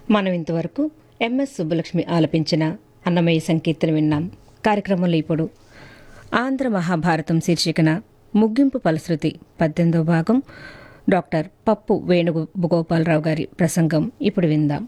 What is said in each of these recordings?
మనం ఇంతవరకు ఎంఎస్ సుబ్బలక్ష్మి ఆలపించిన అన్నమయ్య సంకీర్తన విన్నాం కార్యక్రమంలో ఇప్పుడు ఆంధ్ర మహాభారతం శీర్షికన ముగింపు ఫలశ్రుతి పద్దెనిమిదో భాగం డాక్టర్ పప్పు వేణుగోపాలరావు గారి ప్రసంగం ఇప్పుడు విందాం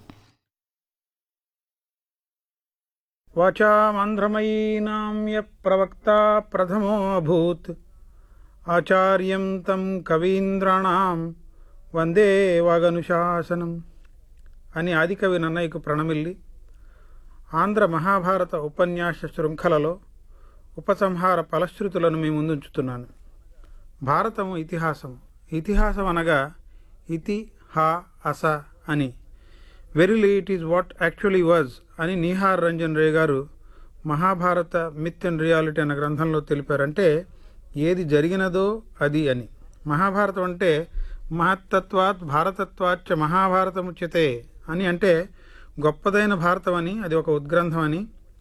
వాచామాంధ్రమయీనాం య ప్రవక్త ప్రథమోऽభూత్ ఆచార్యం తం కవీంద్రాణం వందే వాగనుశాసనం అని ఆదికవి నన్నయ్యకు ప్రణమిల్లి ఆంధ్ర మహాభారత ఉపన్యాస శృంఖలలో ఉపసంహార ఫలశ్రుతులను మీ ముందుంచుతున్నాను భారతము ఇతిహాసము ఇతిహాసం అనగా ఇతి హా అస అని verily it is what actually was అని నీహార్ రంజన్ రే గారు మహాభారత మిత్ అండ్ రియాలిటీ అన్న గ్రంథంలో తెలిపారంటే ఏది జరిగినదో అది అని మహాభారతం అంటే మహత్తత్వాత్ భారతత్వాచ్చ మహాభారతముచ్యతే అని అంటే గొప్పదైన భారతం అని అది ఒక ఉద్గ్రంథం అని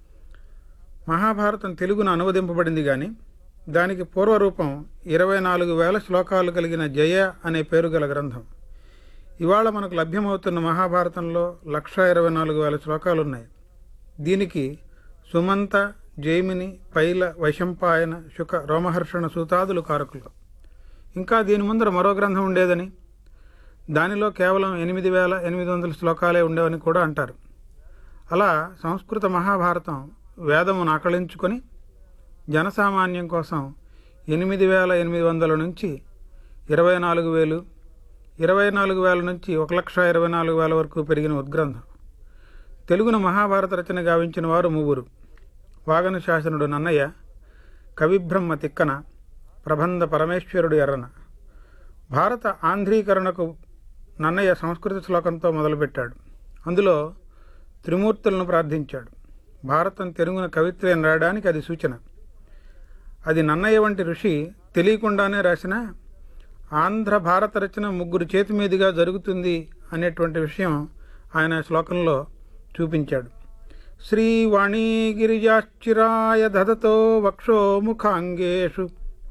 మహాభారతం తెలుగును అనువదింపబడింది కానీ దానికి పూర్వరూపం ఇరవై నాలుగు వేల శ్లోకాలు కలిగిన జయ అనే పేరు గల గ్రంథం ఇవాళ మనకు లభ్యమవుతున్న మహాభారతంలో లక్ష ఇరవై నాలుగు వేల శ్లోకాలు ఉన్నాయి దీనికి సుమంత జైమిని పైల వైశంపాయన శుక రోమహర్షణ సూతాదులు కారకులు ఇంకా దీని ముందర మరో గ్రంథం ఉండేదని దానిలో కేవలం ఎనిమిది వేల ఎనిమిది వందల శ్లోకాలే ఉండేవని కూడా అంటారు అలా సంస్కృత మహాభారతం వేదమును ఆకళించుకొని జనసామాన్యం కోసం ఎనిమిది వేల ఎనిమిది వందల నుంచి ఇరవై నాలుగు వేలు ఇరవై నాలుగు వేల నుంచి ఒక లక్ష ఇరవై నాలుగు వేల వరకు పెరిగిన ఉద్గ్రంథం తెలుగును మహాభారత రచన గావించిన వారు ముగ్గురు వాగన శాసనుడు నన్నయ్య కవిబ్రహ్మ తిక్కన ప్రబంధ పరమేశ్వరుడు ఎర్రన భారత ఆంధ్రీకరణకు నన్నయ్య సంస్కృత శ్లోకంతో మొదలుపెట్టాడు అందులో త్రిమూర్తులను ప్రార్థించాడు భారతం తెలుగున కవిత్వం రాయడానికి అది సూచన అది నన్నయ్య వంటి ఋషి తెలియకుండానే రాసిన ఆంధ్ర భారత రచన ముగ్గురు చేతి మీదుగా జరుగుతుంది అనేటువంటి విషయం ఆయన శ్లోకంలో చూపించాడు శ్రీవాణీ గిరిజాశ్చిరాయ దదతో వక్షో ముఖాంగేషు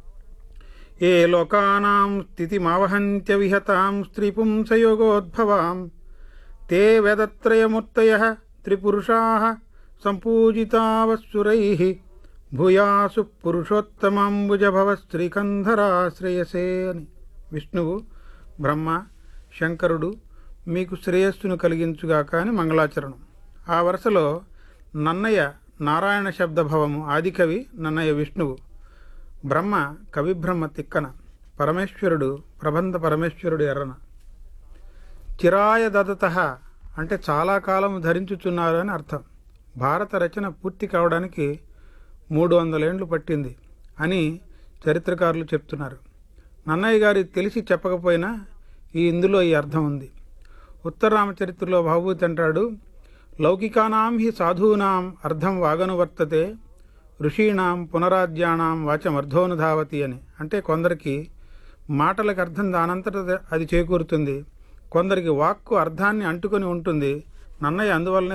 ఏ లోకానాం స్థితిమావహంత్య విహతాం స్త్రీపుంసయోగోద్భవాం తే వేదత్రయమూర్తయ త్రిపురుషా సంపూజితావసురై భూయాసు పురుషోత్తమాంబుజభవ శ్రీకంధరాశ్రేయసే అని విష్ణువు బ్రహ్మ శంకరుడు మీకు శ్రేయస్సును కలిగించుగాక అని మంగళాచరణం ఆ వరుసలో నన్నయ్య నారాయణ శబ్దభవము ఆదికవి నన్నయ్య విష్ణువు బ్రహ్మ కవిబ్రహ్మ తిక్కన పరమేశ్వరుడు ప్రబంధ పరమేశ్వరుడు ఎర్రన చిరాయ దదత అంటే చాలా కాలం ధరించుచున్నారు అని అర్థం భారత రచన పూర్తి కావడానికి మూడు వందలేండ్లు పట్టింది అని చరిత్రకారులు చెప్తున్నారు నన్నయ్య గారి తెలిసి చెప్పకపోయినా ఈ ఇందులో ఈ అర్థం ఉంది ఉత్తరరామచరిత్రలో భావూతి అంటాడు లౌకికానాం హి సాధూనాం అర్థం వాగను వర్తతే ఋషీణాం పునరాజ్యానాం వాచమర్థోనుధావతి అని అంటే కొందరికి మాటలకు అర్థం దానంతట అది చేకూరుతుంది కొందరికి వాక్కు అర్థాన్ని అంటుకొని ఉంటుంది నన్నయ్య అందువల్లనే